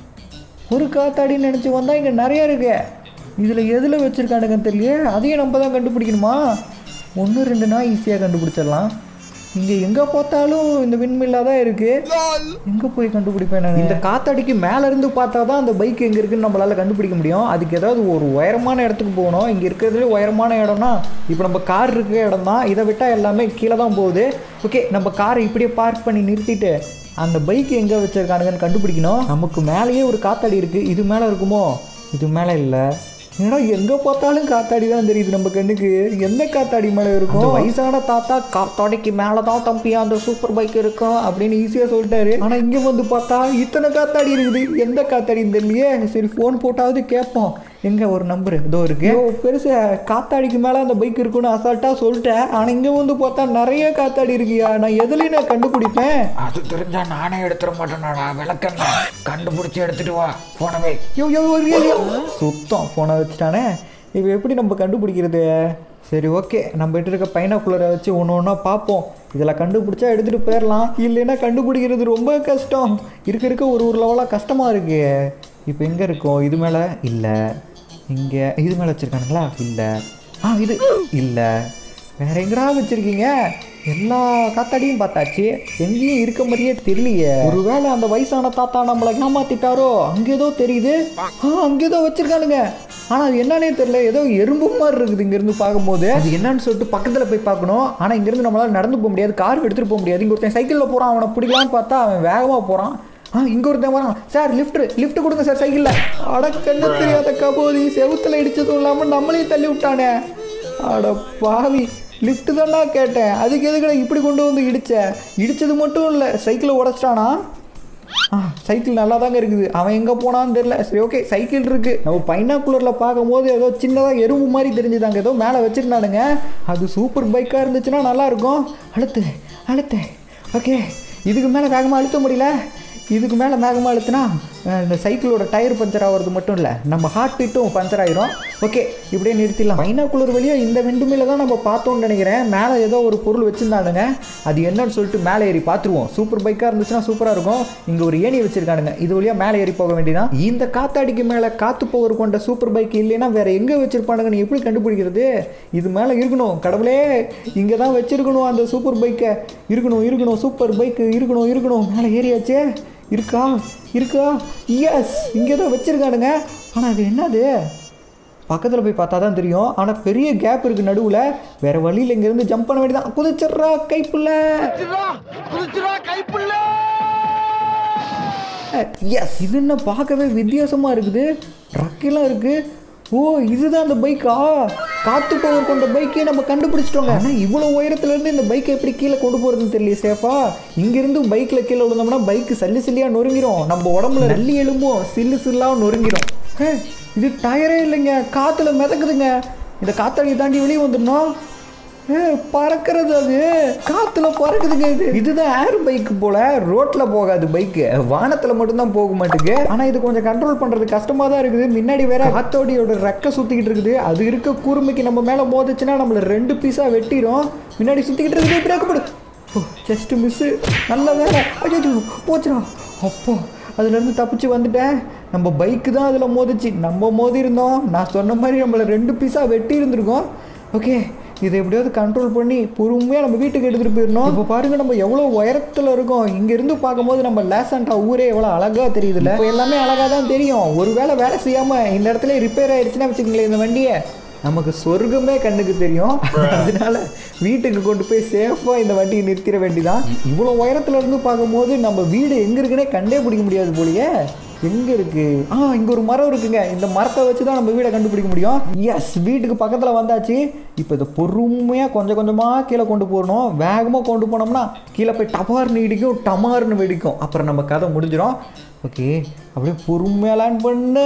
Speaker 1: ஒரு காத்தாடின்னு நினச்சி வந்தால் இங்கே நிறைய இருக்கு இதில் எதில் வச்சுருக்கானுங்கன்னு தெரியலையே அதையும் நம்ம தான் கண்டுபிடிக்கணுமா ஒன்று ரெண்டுனா ஈஸியாக கண்டுபிடிச்சிடலாம் இங்கே எங்கே பார்த்தாலும் இந்த விண்மில்லாக தான் இருக்குது எங்கே போய் கண்டுபிடிப்பேன் நான் இந்த காத்தாடிக்கு மேலே இருந்து பார்த்தா தான் அந்த பைக் எங்கே இருக்குன்னு நம்மளால் கண்டுபிடிக்க முடியும் அதுக்கு ஏதாவது ஒரு உயரமான இடத்துக்கு போகணும் இங்கே இருக்கிறதுலே உயரமான இடம்னா இப்போ நம்ம கார் இருக்கிற இடம் தான் இதை விட்டால் எல்லாமே கீழே தான் போகுது ஓகே நம்ம காரை இப்படியே பார்க் பண்ணி நிறுத்திட்டு அந்த பைக் எங்கே வச்சிருக்கானுங்கன்னு கண்டுபிடிக்கணும் நமக்கு மேலேயே ஒரு காத்தாடி இருக்குது இது மேலே இருக்குமோ இது மேலே இல்லை ஏன்னா எங்கே பார்த்தாலும் காத்தாடி தான் தெரியுது நம்ம கண்ணுக்கு எந்த காத்தாடி மேலே இருக்கும் வயசான தாத்தா காத்தாடிக்கு மேலே தான் தம்பி அந்த சூப்பர் பைக் இருக்கும் அப்படின்னு ஈஸியாக சொல்லிட்டாரு ஆனால் இங்கே வந்து பார்த்தா இத்தனை காத்தாடி இருக்குது எந்த காத்தாடின்னு தெரியலையே சரி ஃபோன் போட்டாவது கேட்போம் எங்கே ஒரு நம்பர் இதோ இருக்கு ஓ பெருசு காத்தாடிக்கு மேலே அந்த பைக் இருக்குன்னு அசால்ட்டாக சொல்லிட்டேன் ஆனால் இங்கே வந்து பார்த்தா நிறைய காத்தாடி இருக்கியா நான் எதுலையும் நான் கண்டுபிடிப்பேன்
Speaker 2: அது தெரிஞ்சா நானே எடுத்துட மாட்டேனாடா விளக்கண்ண கண்டுபிடிச்சி எடுத்துட்டு வா போனவே
Speaker 1: யோ யோ யோ, யோ, யோ. சுத்தம் ஃபோனை வச்சுட்டானே இப்போ எப்படி நம்ம கண்டுபிடிக்கிறது சரி ஓகே நம்ம கிட்ட இருக்க பைனாக்குலரை வச்சு ஒன்று ஒன்றா பார்ப்போம் இதில் கண்டுபிடிச்சா எடுத்துகிட்டு போயிடலாம் இல்லைன்னா கண்டுபிடிக்கிறது ரொம்ப கஷ்டம் இருக்க இருக்க ஒரு ஒரு லெவலாக கஷ்டமாக இருக்கு இப்போ எங்கே இருக்கோம் இது மேலே இல்லை இங்கே இது மேலே வச்சுருக்கானுங்களா இல்லை ஆ இது இல்லை வேற எங்கடா வச்சுருக்கீங்க எல்லா காத்தாடியும் பார்த்தாச்சு எங்கேயும் இருக்க மாதிரியே தெரியலையே ஒருவேளை அந்த வயசான தாத்தா நம்மளை ஏமாத்திட்டாரோ அங்கே ஏதோ தெரியுது ஆ அங்கே ஏதோ வச்சுருக்கானுங்க ஆனால் அது என்னன்னே தெரியல ஏதோ எறும்பு மாதிரி இருக்குது இங்கேருந்து பார்க்கும்போது அது என்னன்னு சொல்லிட்டு பக்கத்தில் போய் பார்க்கணும் ஆனால் இங்கேருந்து நம்மளால் நடந்து போக முடியாது கார் எடுத்துகிட்டு போக முடியாது இங்கே ஒருத்தன் சைக்கிளில் போகிறான் அவனை பிடிக்கலான்னு பார்த்தா அவன் வேகமாக போகிறான் ஆ இங்கே ஒருத்தன் வரான் சார் லிஃப்ட் லிஃப்ட் கொடுங்க சார் சைக்கிளில் அட கண்ணு தெரியாத கபோதி செவுத்துல இடிச்சதும் இல்லாமல் நம்மளையும் தள்ளி விட்டானே அட பாவி லிஃப்ட் தான்டா கேட்டேன் அதுக்கு எதுக்குடா இப்படி கொண்டு வந்து இடிச்ச இடிச்சது மட்டும் இல்லை சைக்கிளை உடச்சிட்டானா ஆ சைக்கிள் நல்லா தாங்க இருக்குது அவன் எங்கே போனான்னு தெரியல சரி ஓகே சைக்கிள் இருக்கு நம்ம பைனாக்குலரில் பார்க்கும்போது ஏதோ சின்னதாக எறும்பு மாதிரி தெரிஞ்சுதாங்க ஏதோ மேலே வச்சிருந்தானுங்க அது சூப்பர் பைக்காக இருந்துச்சுன்னா நல்லா இருக்கும் அழுத்து அழுத்து ஓகே இதுக்கு மேலே வேகமாக அழுத்த முடியல இதுக்கு மேலே வேகமாக அழுத்துனா அஹ், இந்த சைக்கிளோட டயர் பஞ்சர் ஆகிறது மட்டும் இல்லை நம்ம ஹார்ட் பீட்டும் பஞ்சர் ஆயிரும் ஓகே இப்படியே நிறுத்திடலாம் பைனாக்குலர் வழியாக இந்த வெண்டுமையில தான் நம்ம பார்த்தோம்னு நினைக்கிறேன் மேலே ஏதோ ஒரு பொருள் வச்சுருந்தானுங்க அது என்னன்னு சொல்லிட்டு மேலே ஏறி பார்த்துருவோம் சூப்பர் பைக்காக இருந்துச்சுன்னா சூப்பராக இருக்கும் இங்கே ஒரு ஏணி வச்சிருக்கானுங்க இது வழியாக மேலே ஏறி போக வேண்டியதான் இந்த காத்தாடிக்கு மேலே காற்று போகிற கொண்ட சூப்பர் பைக் இல்லைன்னா வேற எங்கே வச்சிருப்பானுங்கன்னு எப்படி கண்டுபிடிக்கிறது இது மேலே இருக்கணும் கடவுளே இங்கே தான் வச்சிருக்கணும் அந்த சூப்பர் பைக்கை இருக்கணும் இருக்கணும் சூப்பர் பைக்கு இருக்கணும் இருக்கணும் மேலே ஏறியாச்சே இருக்கா இருக்கா எஸ் இங்கே தான் வச்சிருக்கானுங்க ஆனால் அது என்னது பக்கத்தில் போய் பார்த்தா தான் தெரியும் ஆனால் பெரிய கேப் இருக்குது நடுவில் வேற வழியில் இங்கேருந்து ஜம்ப் பண்ண வேண்டியதான் குதிச்சிட்றா கைப்புள்ள
Speaker 7: குதிச்சுடா கைப்புள்ள
Speaker 1: எஸ் இது என்ன பார்க்கவே வித்தியாசமாக இருக்குது ரக்கெல்லாம் இருக்குது ஓ இதுதான் அந்த பைக்கா காத்து பவர் கொண்ட பைக்கே நம்ம கண்டுபிடிச்சிட்டோங்க ஆனால் இவ்வளோ உயரத்துலேருந்து இந்த பைக்கை எப்படி கீழே கொண்டு போகிறதுன்னு தெரியல சேஃபா இங்கேருந்து பைக்கில் கீழே விழுந்தோம்னா பைக்கு சல்லி சல்லியாக நொறுங்கிரும் நம்ம உடம்புல நல்லி எலும்பும் சில்லு சில்லாக நொறுங்கிரும் ஹே, இது டயரே இல்லைங்க காற்றுல மிதக்குதுங்க இந்த காத்தாடி தாண்டி வெளியே வந்துடணும் ஏ, பறக்கிறது அது காத்துல பறக்குதுங்க இது இதுதான் ஏர் பைக் போல ரோட்ல போகாது பைக்கு வானத்துல மட்டும்தான் போக மாட்டேங்குது ஆனா இது கொஞ்சம் கண்ட்ரோல் பண்றது கஷ்டமா தான் இருக்குது முன்னாடி வேற காத்தோடியோட ரெக்க சுத்திக்கிட்டு இருக்குது அது இருக்க கூர்மைக்கு நம்ம மேல மோதிச்சுன்னா நம்மள ரெண்டு பீஸா வெட்டிரும் முன்னாடி சுத்திக்கிட்டு இருக்குது பிரேக் போடு ஜஸ்ட் மிஸ் நல்ல வேலை அச்சோ போச்சுடா அப்போ அதுலேருந்து தப்பிச்சு வந்துட்டேன் நம்ம பைக்கு தான் அதில் மோதிச்சு நம்ம மோதி இருந்தோம் நான் சொன்ன மாதிரி நம்மளை ரெண்டு பீஸாக வெட்டி இருந்திருக்கோம் ஓகே இதை எப்படியாவது கண்ட்ரோல் பண்ணி பொறுமையாக நம்ம வீட்டுக்கு எடுத்துகிட்டு போயிடணும் இப்போ பாருங்க நம்ம எவ்வளோ உயரத்தில் இருக்கோம் இங்கேருந்து பார்க்கும்போது நம்ம லேசண்டா ஊரே எவ்வளோ அழகாக தெரியுதுல்ல இப்போ எல்லாமே அழகாக தான் தெரியும் ஒருவேளை வேலை செய்யாமல் இந்த இடத்துல ரிப்பேர் ஆயிடுச்சுன்னா வச்சுக்கங்களேன் இந்த வண்டியை நமக்கு சொர்க்கமே கண்ணுக்கு தெரியும் அதனால வீட்டுக்கு கொண்டு போய் சேஃபாக இந்த வண்டியை நிறுத்திட வேண்டிதான் இவ்வளோ உயரத்துல இருந்து பார்க்கும்போது நம்ம வீடு எங்கே இருக்குன்னே கண்டே பிடிக்க முடியாது போலயே எங்கே இருக்கு ஆ இங்கே ஒரு மரம் இருக்குங்க இந்த மரத்தை வச்சு தான் நம்ம வீடை கண்டுபிடிக்க முடியும் எஸ் வீட்டுக்கு பக்கத்தில் வந்தாச்சு இப்போ இதை பொறுமையாக கொஞ்சம் கொஞ்சமாக கீழே கொண்டு போகணும் வேகமாக கொண்டு போனோம்னா கீழே போய் டபார்னு இடிக்கும் டமார்னு வெடிக்கும் அப்புறம் நம்ம கதை முடிஞ்சிடும் ஓகே அப்படியே பொறுமையாக லேண்ட் பண்ணு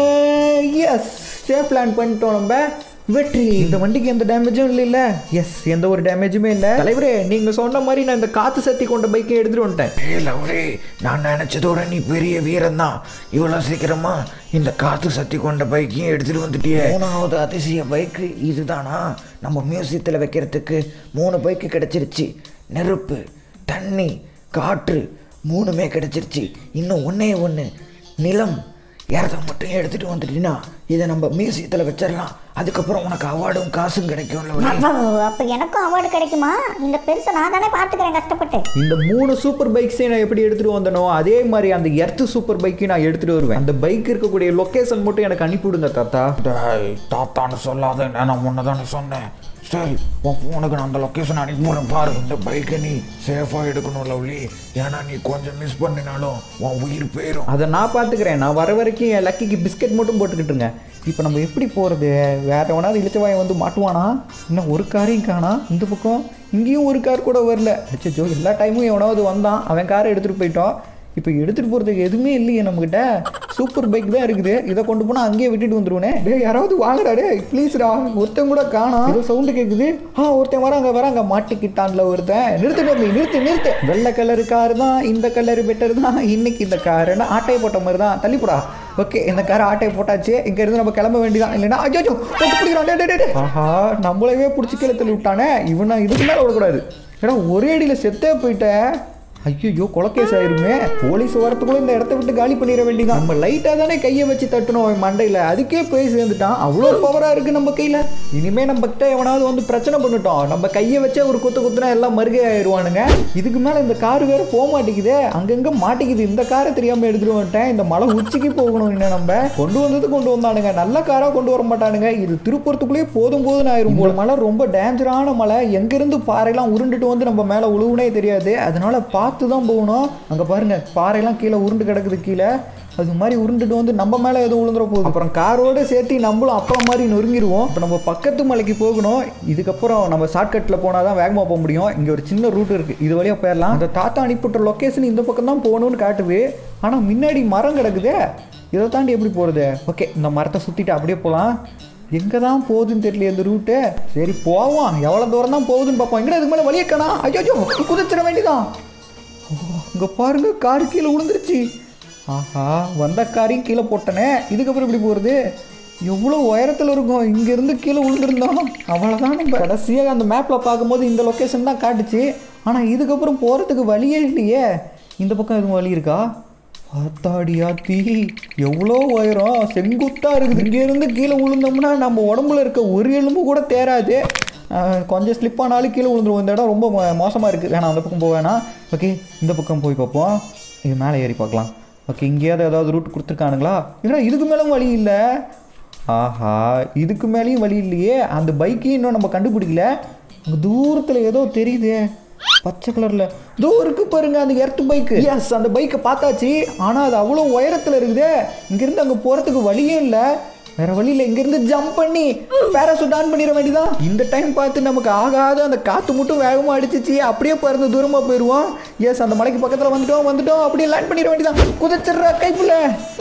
Speaker 1: எஸ் சேஃப் லேண்ட் பண்ணிட்டோம் நம்ம வெற்றி இந்த வண்டிக்கு எந்த டேமேஜும் இல்லைல்ல எஸ் எந்த ஒரு டேமேஜுமே இல்லை தலைவரே நீங்கள் சொன்ன மாதிரி நான் இந்த காற்று சக்தி கொண்ட பைக்கை எடுத்துகிட்டு வந்துட்டேன்
Speaker 2: ஏ லவ்ரே நான் நினைச்சதோட நீ பெரிய வீரன் தான் இவ்வளோ சீக்கிரமா இந்த காத்து சக்தி கொண்ட பைக்கையும் எடுத்துட்டு வந்துட்டியே மூணாவது அதிசய பைக்கு இதுதானா நம்ம மியூசியத்தில் வைக்கிறதுக்கு மூணு பைக்கு கிடைச்சிருச்சு நெருப்பு தண்ணி காற்று மூணுமே கிடைச்சிருச்சு இன்னும் ஒன்றே ஒன்று நிலம் இடத்த மட்டும் எடுத்துட்டு வந்துட்டீங்கன்னா இதை நம்ம மியூசியத்தில் வச்சிடலாம் அதுக்கப்புறம் உனக்கு அவார்டும் காசும் கிடைக்கும் லவ்ரே
Speaker 3: அப்ப எனக்கும் அவார்டு கிடைக்குமா இந்த பெருசை நான் தானே பாத்துக்கிறேன் கஷ்டப்பட்டு
Speaker 1: இந்த மூணு சூப்பர் பைக்ஸையும் நான் எப்படி எடுத்துகிட்டு வந்தனோ அதே மாதிரி அந்த எர்த்து சூப்பர் பைக்கையும் நான் எடுத்துகிட்டு வருவேன் அந்த பைக் இருக்கக்கூடிய லொக்கேஷன் மட்டும் எனக்கு அனுப்பிவிடுங்க தாத்தா
Speaker 2: டேய் தாத்தான்னு சொல்லாத நான் முன்ன தானே சொன்னேன் சரி உன் ஃபோனுக்கு நான் அந்த லொக்கேஷன் அனுப்பிவிடுறேன் பாரு இந்த பைக்கை நீ சேஃபாக எடுக்கணும் லவ்லி ஏன்னா நீ கொஞ்சம் மிஸ் பண்ணினாலும் உன் உயிர் போயிடும்
Speaker 1: அதை நான் பார்த்துக்கிறேன் நான் வர வரைக்கும் என் லக்கிக்கு பிஸ்கட் மட்டும் போட்டுக்கிட்டுருங்க இப்போ நம்ம எப்படி போகிறது வேற எவனாவது இளிச்சவாயன் வந்து மாட்டுவானா இன்னும் ஒரு காரையும் காணா இந்த பக்கம் இங்கேயும் ஒரு கார் கூட வரல அச்சோ எல்லா டைமும் எவனாவது வந்தான் அவன் காரை எடுத்துகிட்டு போயிட்டோம் இப்போ எடுத்துகிட்டு போகிறதுக்கு எதுவுமே இல்லையே நம்மக்கிட்ட சூப்பர் பைக் தான் இருக்குது இதை கொண்டு போனால் அங்கேயே விட்டுட்டு வந்துருவனே டேய் யாராவது வாங்கடா டேய் ப்ளீஸ்டா ஒருத்தன் கூட காணோம் ஏதோ சவுண்டு கேட்குது ஆ ஒருத்தன் வராங்க வராங்க மாட்டிக்கிட்டான்ல ஒருத்தன் நிறுத்து தம்பி நிறுத்து நிறுத்து வெள்ளை கலரு கார் தான் இந்த கலர் பெட்டர் தான் இன்னைக்கு இந்த காருன்னா ஆட்டையை போட்ட மாதிரி தான் தள்ளி போடா ஓகே இந்த கார் ஆட்டையை போட்டாச்சு இங்க இருந்து நம்ம கிளம்ப வேண்டியதான் இல்லைன்னா அஜோ போட்டு பிடிக்கிறான் டே, டே, டே. ஆஹா நம்மளவே பிடிச்சி கீழே தள்ளி விட்டானே இவன் நான் இதுக்கு மேலே விடக்கூடாது ஏன்னா ஒரே அடியில் செத்தே போயிட்டேன் ஐயோ கொலக்கேஸ் ஆயிருமே போலீஸ் வரத்துக்குள்ள இந்த இடத்த விட்டு காலி பண்ணிட வேண்டியதான் நம்ம லைட்டாக தானே கையை வச்சு தட்டணும் அவன் மண்டையில் அதுக்கே போய் சேர்ந்துட்டான் அவ்வளோ பவராக இருக்கு நம்ம கையில் இனிமே நம்ம கிட்ட எவனாவது வந்து பிரச்சனை பண்ணிட்டோம் நம்ம கையை வச்சே ஒரு குத்து குத்துனா எல்லாம் மருகே ஆயிடுவானுங்க இதுக்கு மேலே இந்த கார் வேற போக மாட்டேங்குதே அங்கங்கே மாட்டேங்குது இந்த காரை தெரியாமல் எடுத்துட்டு வந்துட்டேன் இந்த மலை உச்சிக்கு போகணும் இன்னும் நம்ம கொண்டு வந்தது கொண்டு வந்தானுங்க நல்ல காராக கொண்டு வர மாட்டானுங்க இது திருப்பூரத்துக்குள்ளேயே போதும் போதும் ஆயிரும் போல மலை ரொம்ப டேஞ்சரான மலை எங்கேருந்து பாறையெல்லாம் உருண்டுட்டு வந்து நம்ம மேலே உழுவுனே தெரியாது அதனால பார்த்து தான் போகணும் அங்கே பாருங்க பாறையெல்லாம் கீழே உருண்டு கிடக்குது கீழே அது மாதிரி உருண்டுட்டு வந்து நம்ம மேலே எதுவும் விழுந்துற போகுது அப்புறம் காரோட சேர்த்து நம்மளும் அப்பளம் மாதிரி நொறுங்கிடுவோம் இப்போ நம்ம பக்கத்து மலைக்கு போகணும் இதுக்கப்புறம் நம்ம ஷார்ட்கட்டில் போனால் தான் வேகமாக போக முடியும் இங்கே ஒரு சின்ன ரூட் இருக்குது இது வழியாக போயிடலாம் அந்த தாத்தா அனுப்பிவிட்ட லொக்கேஷன் இந்த பக்கம் தான் போகணும்னு காட்டுது ஆனால் முன்னாடி மரம் கிடக்குதே இதை தாண்டி எப்படி போகிறது ஓகே இந்த மரத்தை சுற்றிட்டு அப்படியே போகலாம் எங்கே தான் போகுதுன்னு தெரியல இந்த ரூட்டு சரி போவோம் எவ்வளோ தூரம் தான் போகுதுன்னு பார்ப்போம் எங்கடா இதுக்கு மேலே வழியே காணா ஐயோ குதிச்சிட வேண்டியதான் இங்கே பாருங்க கார் கீழே விழுந்துருச்சு ஆஹா வந்த காரையும் கீழே போட்டனே இதுக்கப்புறம் எப்படி போகிறது எவ்வளோ உயரத்தில் இருக்கும் இங்கேருந்து கீழே விழுந்திருந்தோம் அவ்வளோதான் நம்ம கடைசியாக அந்த மேப்பில் பார்க்கும்போது இந்த லொக்கேஷன் தான் காட்டுச்சு ஆனால் இதுக்கப்புறம் போகிறதுக்கு வழியே இல்லையே இந்த பக்கம் எதுவும் வழி இருக்கா ஆத்தாடியா தீ எவ்வளோ உயரம் செங்குத்தாக இருக்குது இங்கேருந்து கீழே விழுந்தோம்னா நம்ம உடம்புல இருக்க ஒரு எலும்பு கூட தேராது ஆஹ் கொஞ்சம் ஸ்லிப் ஆனாலும் கீழே விழுந்துருவோம் இந்த இடம் ரொம்ப மோ- மோசமாக இருக்குது வேணாம் அந்த பக்கம் போக வேணாம் ஓகே இந்த பக்கம் போய் பார்ப்போம் இது மேலே ஏறி பார்க்கலாம் ஓகே இங்கேயாவது ஏதாவது ரூட் கொடுத்துருக்கானுங்களா இல்லைனா இதுக்கு மேலும் வழி இல்லை ஆஹா இதுக்கு மேலேயும் வழி இல்லையே அந்த பைக்கையும் இன்னும் நம்ம கண்டுபிடிக்கல அங்கே தூரத்தில் ஏதோ தெரியுதே பச்சை கலரில் தோ இருக்கு பாருங்க அந்த எர்த் பைக்கு எஸ் அந்த பைக்கை பார்த்தாச்சு ஆனால் அது அவ்வளோ உயரத்தில் இருக்குதே இங்கேருந்து அங்கே போகிறதுக்கு வழியே இல்லை வேற வழியில் இங்கேருந்து ஜம்ப் பண்ணி பேராசூட் ஆன் பண்ணிட வேண்டியதான் இந்த டைம் பார்த்து நமக்கு ஆகாத அந்த காற்று மட்டும் வேகமாக அடிச்சிச்சு அப்படியே பறந்து தூரமாக போயிடுவோம் எஸ் அந்த மலைக்கு பக்கத்தில் வந்துட்டோம் வந்துட்டோம் அப்படியே லேண்ட் பண்ணிட வேண்டியதான் குதிச்சிடுற கைப்புல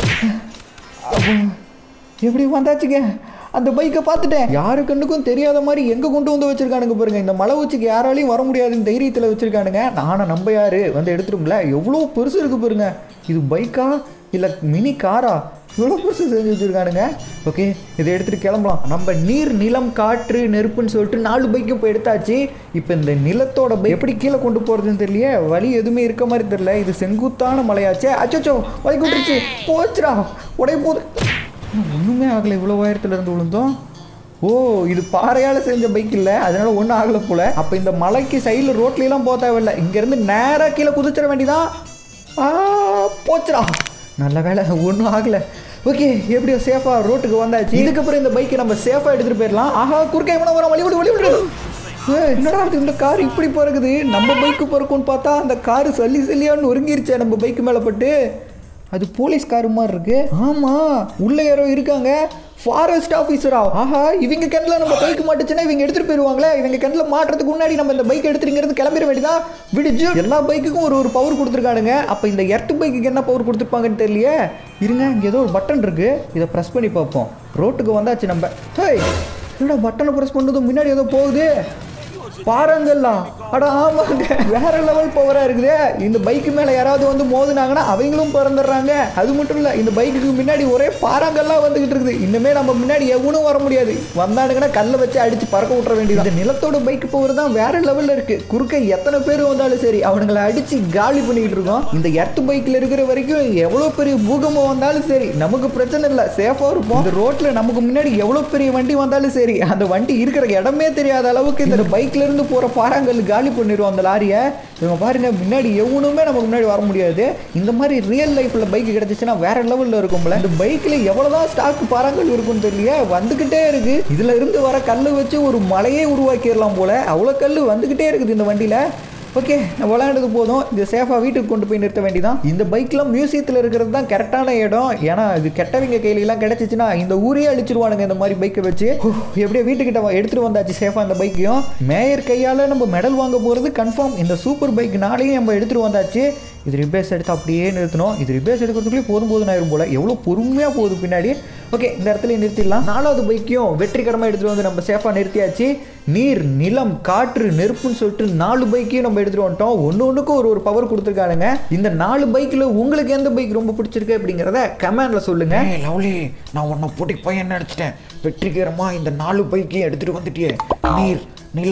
Speaker 1: எப்படி வந்தாச்சுங்க அந்த பைக்கை பார்த்துட்டேன் யாரு கண்ணுக்கும் தெரியாத மாதிரி எங்கே கொண்டு வந்து வச்சிருக்கானுங்க பாருங்க இந்த மலை உச்சிக்கு யாராலையும் வர முடியாதுன்னு தைரியத்தில் வச்சிருக்கானுங்க நானும் நம்ம யாரு வந்து எடுத்துரும்ல எவ்வளோ பெருசு இருக்கு பாருங்க இது பைக்கா இல்லை மினி காரா இவ்வளோ பெருசு செஞ்சு வச்சிருக்கானுங்க ஓகே இதை எடுத்துகிட்டு கிளம்பலாம் நம்ம நீர் நிலம் காற்று நெருப்புன்னு சொல்லிட்டு நாலு பைக்கும் இப்போ எடுத்தாச்சு இப்போ இந்த நிலத்தோட பை எப்படி கீழே கொண்டு போகிறதுன்னு தெரியல வழி எதுவுமே இருக்க மாதிரி தெரியல இது செங்குத்தான மலையாச்சே அச்சோச்சோ வழி விட்டுருச்சு போச்சுடா உடைய போகுது ஒன்றுமே ஆகலை இவ்வளோ உயரத்துல இருந்து விழுந்தோம் ஓ இது பாறையால் செஞ்ச பைக் இல்லை அதனால ஒன்றும் ஆகலை போல அப்போ இந்த மலைக்கு சைடில் ரோட்லலாம் போக தேவையில்லை இங்கேருந்து நேராக கீழே குதிச்சிட வேண்டியதான் ஆ போச்சுடா நல்ல வேலை ஒன்றும் ஆகலை ஓகே எப்படியோ சேஃபாக ரோட்டுக்கு வந்தாச்சு இதுக்கப்புறம் இந்த பைக்கை நம்ம சேஃபாக எடுத்துகிட்டு போயிடலாம் ஆஹா குறுக்கே இவனை வர வழி விடு வழி விடு ஏய், என்னடா இது இந்த கார் இப்படி பிறகுது நம்ம பைக்கு பிறக்கும்னு பார்த்தா அந்த காரு சல்லி சல்லியான்னு ஒருங்கிருச்சே நம்ம பைக்கு மேலே பட்டு அது போலீஸ் கார் மாதிரி இருக்கு ஆமா உள்ள யாரோ இருக்காங்க ஃபாரஸ்ட் ஆஃபீஸரா ஆஹா இவங்க கிணத்துல நம்ம பைக் மாட்டுச்சுன்னா இவங்க எடுத்துட்டு போயிருவாங்களே இவங்க கிணத்துல மாட்டுறதுக்கு முன்னாடி நம்ம இந்த பைக் எடுத்துருங்கிறது கிளம்பிட வேண்டியதான் விடுச்சு எல்லா பைக்குக்கும் ஒரு ஒரு பவர் கொடுத்துருக்கானுங்க அப்போ இந்த எர்த்து பைக்குக்கு என்ன பவர் கொடுத்துருப்பாங்கன்னு தெரியலையே இருங்க இங்கே ஏதோ ஒரு பட்டன் இருக்கு இதை ப்ரெஸ் பண்ணி பார்ப்போம் ரோட்டுக்கு வந்தாச்சு நம்ம ஹேய் என்னடா பட்டனை ப்ரெஸ் பண்ணதும் முன்னாடி ஏதோ போகுது பாருங்கல்லாம் அட ஆமாங்க வேற லெவல் பவரா இருக்குதே இந்த பைக்கு மேல யாராவது வந்து மோதுனாங்கன்னா அவங்களும் பிறந்துடுறாங்க அது மட்டும் இல்ல இந்த பைக்குக்கு முன்னாடி ஒரே பாறாங்கல்லாம் வந்துகிட்டு இருக்குது இன்னுமே நம்ம முன்னாடி எவனும் வர முடியாது வந்தானுங்கன்னா கல்லை வச்சு அடிச்சு பறக்க விட்டுற வேண்டியது இந்த நிலத்தோட பைக் பவர் தான் வேற லெவல்ல இருக்கு குறுக்க எத்தனை பேர் வந்தாலும் சரி அவனுங்களை அடிச்சு காலி பண்ணிக்கிட்டு இருக்கோம் இந்த எர்த் பைக்ல இருக்கிற வரைக்கும் எவ்வளவு பெரிய பூகம்பம் வந்தாலும் சரி நமக்கு பிரச்சனை இல்லை சேஃபா இருப்போம் இந்த ரோட்ல நமக்கு முன்னாடி எவ்வளவு பெரிய வண்டி வந்தாலும் சரி அந்த வண்டி இருக்கிற இடமே தெரியாத அளவுக்கு இந்த பைக்ல இருந்து போற பாறாங்கல் காலி பண்ணிடுவோம் அந்த லாரியை இவங்க பாருங்க முன்னாடி எவனுமே நமக்கு முன்னாடி வர முடியாது இந்த மாதிரி ரியல் லைஃப்ல பைக் கிடைச்சிச்சுன்னா வேற லெவல்ல இருக்கும்ல இந்த பைக்ல எவ்வளவுதான் ஸ்டாக் பாறாங்கல் இருக்கும்னு தெரியல வந்துகிட்டே இருக்கு இதுல இருந்து வர கல்லு வச்சு ஒரு மலையே உருவாக்கிடலாம் போல அவ்வளவு கல்லு வந்துகிட்டே இருக்குது இந்த வண்டியில ஓகே நான் விளையாண்டது போதும் இது சேஃபாக வீட்டுக்கு கொண்டு போய் நிறுத்த வேண்டியதான் இந்த பைக்லாம் மியூசியத்தில் இருக்கிறது தான் கரெக்டான இடம் ஏன்னா இது கெட்டவங்க கையிலலாம் கிடைச்சிச்சுன்னா இந்த ஊரே அழிச்சிருவானுங்க இந்த மாதிரி பைக்கை வச்சு ஹூ, எப்படியோ வீட்டுக்கிட்ட வ- எடுத்துட்டு வந்தாச்சு சேஃபாக இந்த பைக்கையும் மேயர் கையால் நம்ம மெடல் வாங்க போகிறது கன்ஃபார்ம் இந்த சூப்பர் பைக்னாலேயும் நம்ம எடுத்துட்டு வந்தாச்சு இது ரிபேஸ் எடுத்து அப்படியே நிறுத்தணும் இது ரிபேஸ் எடுக்கிறதுக்குள்ளே போதும் போதும் ஆயிரும் போல எவ்வளோ பொறுமையாக போகுது பின்னாடி ஓகே இந்த இடத்துல நிறுத்திடலாம் நாலாவது பைக்கையும் வெற்றிகரமாக எடுத்துகிட்டு வந்து நம்ம சேஃபாக நிறுத்தியாச்சு நீர் நிலம் காற்று நெருப்புன்னு சொல்லிட்டு நாலு பைக்கையும் நம்ம எடுத்துகிட்டு வந்துட்டோம் ஒன்று ஒன்றுக்கும் ஒரு ஒரு பவர் கொடுத்துருக்கானுங்க இந்த நாலு பைக்கில் உங்களுக்கு எந்த பைக் ரொம்ப பிடிச்சிருக்கு அப்படிங்கிறத கமெண்டில் சொல்லுங்கள்
Speaker 2: ஏய் லவ்லி நான் உன்னை போட்டி பையன் நினச்சிட்டேன் வெற்றிகரமாக இந்த நாலு பைக்கையும் எடுத்துகிட்டு வந்துட்டியே நீர் நிலம்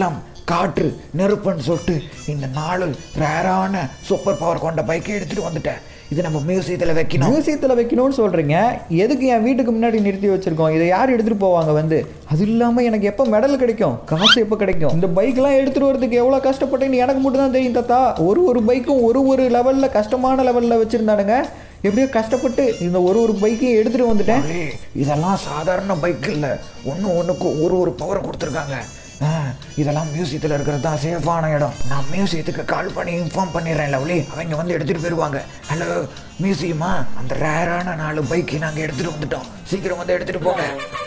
Speaker 2: காற்று நெருப்புன்னு சொல்லிட்டு இந்த நாலு ரேரான சூப்பர் பவர் கொண்ட பைக்கை எடுத்துட்டு வந்துட்டேன் இது நம்ம மியூசியத்தில் வைக்கணும்
Speaker 1: மியூசியத்தில் வைக்கணும்னு சொல்கிறீங்க எதுக்கு என் வீட்டுக்கு முன்னாடி நிறுத்தி வச்சிருக்கோம் இதை யார் எடுத்துகிட்டு போவாங்க வந்து அது இல்லாமல் எனக்கு எப்போ மெடல் கிடைக்கும் காசு எப்போ கிடைக்கும் இந்த பைக்லாம் எடுத்துகிட்டு வரதுக்கு எவ்வளோ கஷ்டப்பட்டேன்னு எனக்கு மட்டும் தான் தெரியும் தாத்தா ஒரு ஒரு பைக்கும் ஒரு ஒரு லெவலில் கஷ்டமான லெவலில் வச்சுருந்தானுங்க எப்படியோ கஷ்டப்பட்டு இந்த ஒரு ஒரு பைக்கையும் எடுத்துகிட்டு வந்துட்டேன்
Speaker 2: ஏய், இதெல்லாம் சாதாரண பைக் இல்லை ஒன்று ஒன்றுக்கும் ஒரு ஒரு பவர் கொடுத்துருக்காங்க ஆ, இதெல்லாம் மியூசியத்தில் இருக்கிறது தான் சேஃபான இடம் நான் மியூசியத்துக்கு கால் பண்ணி இன்ஃபார்ம் பண்ணிடுறேன் லவ்லி அவங்க வந்து எடுத்துகிட்டு போயிடுவாங்க ஹலோ மியூசியமா அந்த ரேரான நாலு பைக்கு நாங்கள் எடுத்துகிட்டு வந்துட்டோம் சீக்கிரம் வந்து எடுத்துகிட்டு போங்க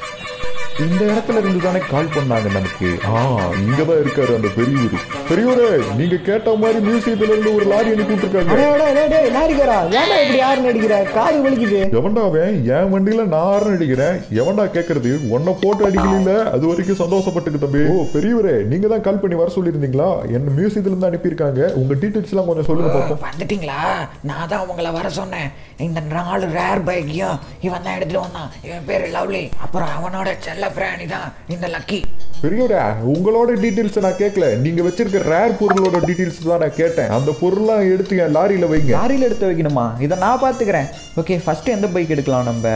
Speaker 8: இந்த இடத்துல இருந்து தானே கால் பண்ணாங்க நமக்கு ஆ இங்கதான் இருக்காரு அந்த பெரியவர் பெரியவரே நீங்க கேட்ட மாதிரி மியூசியத்துல இருந்து ஒரு லாரி அனுப்பி விட்டுருக்காங்க
Speaker 1: அடே, அடே, அடே, டேய், லாரிக்காரா ஏன்டா இப்படி யாருன்னு அடிக்கிற காது வலிக்குது
Speaker 8: எவன்டா அவன் என் வண்டியில நான் ஆறுன்னு அடிக்கிறேன் எவன்டா கேக்குறது உன்னை போட்டு அடிக்கல அது வரைக்கும் சந்தோஷப்பட்டுக்கு தம்பி ஓ பெரியவரே நீங்க தான் கால் பண்ணி வர சொல்லியிருந்தீங்களா என்ன மியூசியத்துல இருந்து அனுப்பியிருக்காங்க உங்க டீட்டெயில்ஸ் எல்லாம் கொஞ்சம் சொல்லுங்க பாப்போம்
Speaker 2: வந்துட்டீங்களா நான் தான் உங்களை வர சொன்னேன் இந்த நாலு ரேர் பைக்கையும் இவன் தான் எடுத்துட்டு வந்தான் இவன் பேர் லவ்லி அப்புறம் அவனோட செல்ல பிராணி தான் இந்த லக்கி
Speaker 8: பெரியவரே உங்களோட டீட்டெயில்ஸ் நான் கேட்கல நீங்க வச்சிருக்க ரேர் பொருளோட டீட்டெயில்ஸ் தான் நான் கேட்டேன் அந்த பொருள்லாம் எடுத்து என் லாரியில வைங்க
Speaker 1: லாரியில் எடுத்து வைக்கணுமா இதை நான் பார்த்துக்கிறேன் ஓகே ஃபஸ்ட்டு எந்த பைக் எடுக்கலாம் நம்ம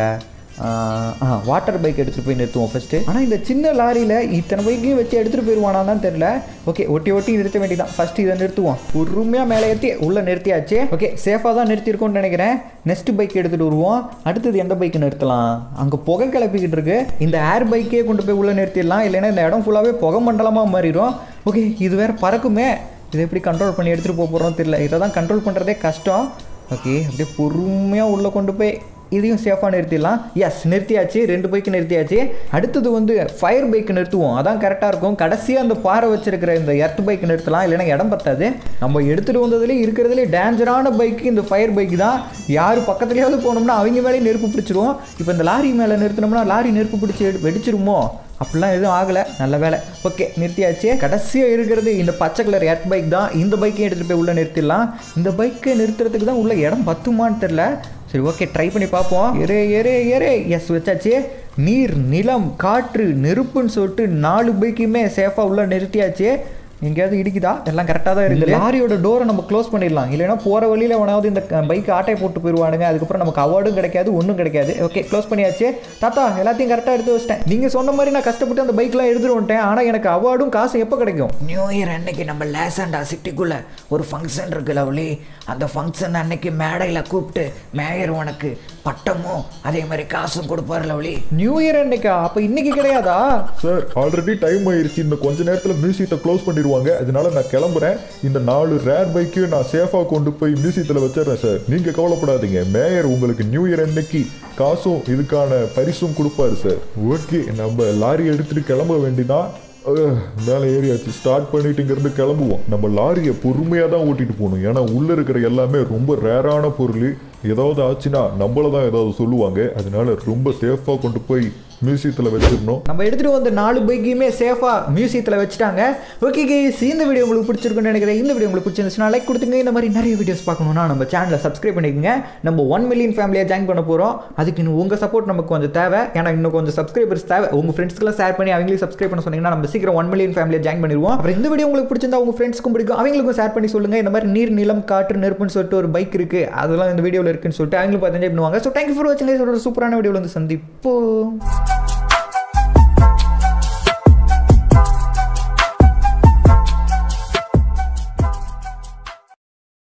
Speaker 1: ஆ வாட்டர் பைக் எடுத்துகிட்டு போய் நிறுத்துவோம் ஃபஸ்ட்டு ஆனால் இந்த சின்ன லாரியில் இத்தனை பைக்கையும் வச்சு எடுத்துகிட்டு போயிடுவானான்னு தான் தெரில ஓகே ஒட்டி ஒட்டி நிறுத்த வேண்டியதான் ஃபஸ்ட்டு இதை நிறுத்துவோம் பொறுமையாக மேலே ஏற்றி உள்ளே நிறுத்தியாச்சு ஓகே சேஃபாக தான் நிறுத்தியிருக்கோம்னு நினைக்கிறேன் நெக்ஸ்ட் பைக் எடுத்துகிட்டு வருவோம் அடுத்தது எந்த பைக் நிறுத்தலாம் அங்கே புகை கிளப்பிக்கிட்டு இருக்கு இந்த ஏர் பைக்கே கொண்டு போய் உள்ளே நிறுத்திடலாம் இல்லைன்னா இந்த இடம் ஃபுல்லாகவே புகை மண்டலமாக மாறிடும் ஓகே இது வேறு பறக்குமே இதை எப்படி கண்ட்ரோல் பண்ணி எடுத்துகிட்டு போக போகிறோம் தெரியல இதை தான் கண்ட்ரோல் பண்ணுறதே கஷ்டம் ஓகே அப்படியே பொறுமையாக உள்ளே கொண்டு போய் இதையும் சேஃபாக நிறுத்திடலாம் எஸ் நிறுத்தியாச்சு ரெண்டு பைக்கு நிறுத்தியாச்சு அடுத்தது வந்து ஃபயர் பைக் நிறுத்துவோம் அதான் கரெக்டாக இருக்கும் கடைசியாக அந்த பாறை வச்சிருக்கிற இந்த எர்த் பைக் நிறுத்தலாம் இல்லைன்னா இடம் பத்தாது நம்ம எடுத்துகிட்டு வந்ததுலேயே இருக்கிறதுலே டேஞ்சரான பைக்கு இந்த ஃபயர் பைக் தான் யார் பக்கத்துலேயாவது போனோம்னா அவங்க மேலேயும் நெருப்பு பிடிச்சிரும் இப்போ இந்த லாரி மேலே நிறுத்தினோம்னா லாரி நெருப்பு பிடிச்சி எடு- வெடிச்சிருமோ அப்படிலாம் எதுவும் ஆகலை நல்ல வேலை ஓகே நிறுத்தியாச்சு கடைசியாக இருக்கிறது இந்த பச்சை கலர் எர்த் பைக் தான் இந்த பைக்கையும் எடுத்துகிட்டு போய் உள்ளே நிறுத்திடலாம் இந்த பைக்கை நிறுத்துறதுக்கு தான் உள்ள இடம் பத்துமான்னு தெரில சரி ஓகே ட்ரை பண்ணி பார்ப்போம் எரே எரே எரே எஸ் வச்சாச்சு நீர் நிலம் காற்று நெருப்புன்னு சொல்லிட்டு நாலு பைக்குமே சேஃபாக உள்ள நிறுத்தியாச்சு எங்கேயாவது இடிக்குதா எல்லாம் கரெக்டாக தான் இருக்குது லாரியோட டோரை நம்ம க்ளோஸ் பண்ணிடலாம் இல்லைன்னா போகிற வழியில் எவனாவது இந்த பைக் ஆட்டை போட்டு போயிடுவானுங்க அதுக்கப்புறம் நமக்கு அவார்டும் கிடைக்காது ஒன்றும் கிடைக்காது ஓகே க்ளோஸ் பண்ணியாச்சு தாத்தா எல்லாத்தையும் கரெக்டாக எடுத்து வச்சிட்டேன் நீங்கள் சொன்ன மாதிரி நான் கஷ்டப்பட்டு அந்த பைக்லாம் எடுத்துட்டு வந்துட்டேன் ஆனால் எனக்கு அவார்டும் காசு எப்போ கிடைக்கும்
Speaker 2: நியூ இயர் அன்னைக்கு நம்ம லேசண்டா சிட்டிக்குள்ள ஒரு ஃபங்க்ஷன் இருக்கு லவ்லி அந்த ஃபங்க்ஷன் அன்னைக்கு மேடையில் கூப்பிட்டு மேயர் உனக்கு பட்டமும் அதே மாதிரி காசும் கொடுப்பாரு லவ்லி
Speaker 1: நியூ இயர் அன்னைக்கா அப்போ இன்னைக்கு கிடையாதா
Speaker 8: சார் ஆல்ரெடி டைம் ஆயிருச்சு இந்த கொஞ்ச நேரத்துல மியூசியத்தை க்ளோஸ் பண்ணிடுவாங்க அதனால நான் கிளம்புறேன் இந்த நாலு ரேர் பைக்கையும் நான் சேஃபா கொண்டு போய் மியூசியத்துல வச்சிடுறேன் சார் நீங்க கவலைப்படாதீங்க மேயர் உங்களுக்கு நியூ இயர் அன்னைக்கு காசும் இதுக்கான பரிசும் கொடுப்பாரு சார் ஓகே நம்ம லாரி எடுத்துட்டு கிளம்ப வேண்டிதான் அஹ், மேலே ஏறியாச்சு ஸ்டார்ட் பண்ணிட்டு இங்கிருந்து கிளம்புவோம் நம்ம லாரியை பொறுமையாக தான் ஓட்டிட்டு போகணும் ஏன்னா உள்ள இருக்கிற எல்லாமே ரொம்ப ரேரான பொருள் ஏதாவது ஆச்சுன்னா நம்மள தான் ஏதாவது சொல்லுவாங்க அதனால ரொம்ப சேஃபாக கொண்டு போய் மியூசியத்தில் வச்சிடணும்
Speaker 1: நம்ம எடுத்துகிட்டு வந்த நாலு பைக்கையுமே சேஃபாக மியூசியத்தில் வச்சுட்டாங்க ஓகே கேஸ் இந்த வீடியோ உங்களுக்கு பிடிச்சிருக்குன்னு நினைக்கிறேன் இந்த வீடியோ உங்களுக்கு பிடிச்சிருந்துச்சுன்னா லைக் கொடுத்துங்க இந்த மாதிரி நிறைய வீடியோஸ் பார்க்கணுன்னா நம்ம சேனலை சப்ஸ்கிரைப் பண்ணிக்கோங்க நம்ம ஒன் மில்லியன் ஃபேமிலியாக ஜாயின் பண்ண போகிறோம் அதுக்கு இன்னும் உங்கள் சப்போர்ட் நமக்கு கொஞ்சம் தேவை ஏன்னா இன்னும் கொஞ்சம் சப்ஸ்கிரைபர்ஸ் தேவை உங்கள் ஃப்ரெண்ட்ஸ்க்குலாம் ஷேர் பண்ணி அவங்களையும் சப்ஸ்கிரைப் பண்ண சொன்னீங்கன்னா நம்ம சீக்கிரம் ஒன் மில்லியன் ஃபேமிலியாக ஜாயின் பண்ணிடுவோம் அப்புறம் இந்த வீடியோ உங்களுக்கு பிடிச்சிருந்தா உங்கள் ஃப்ரெண்ட்ஸ்க்கும் பிடிக்கும் அவங்களுக்கும் ஷேர் பண்ணி சொல்லுங்கள் இந்த மாதிரி நீர் நிலம் காற்று நெருப்புன்னு சொல்லிட்டு ஒரு பைக் இருக்குது அதெல்லாம் இந்த வீடியோவில் இருக்குன்னு சொல்லிட்டு அவங்களும் பார்த்து என்ஜாய் பண்ணுவாங்க ஸோ தேங்க்யூ ஃபார் வாட்சிங் ஒரு சூப்பரான வீடியோவில் வந்து சந்திப்போம்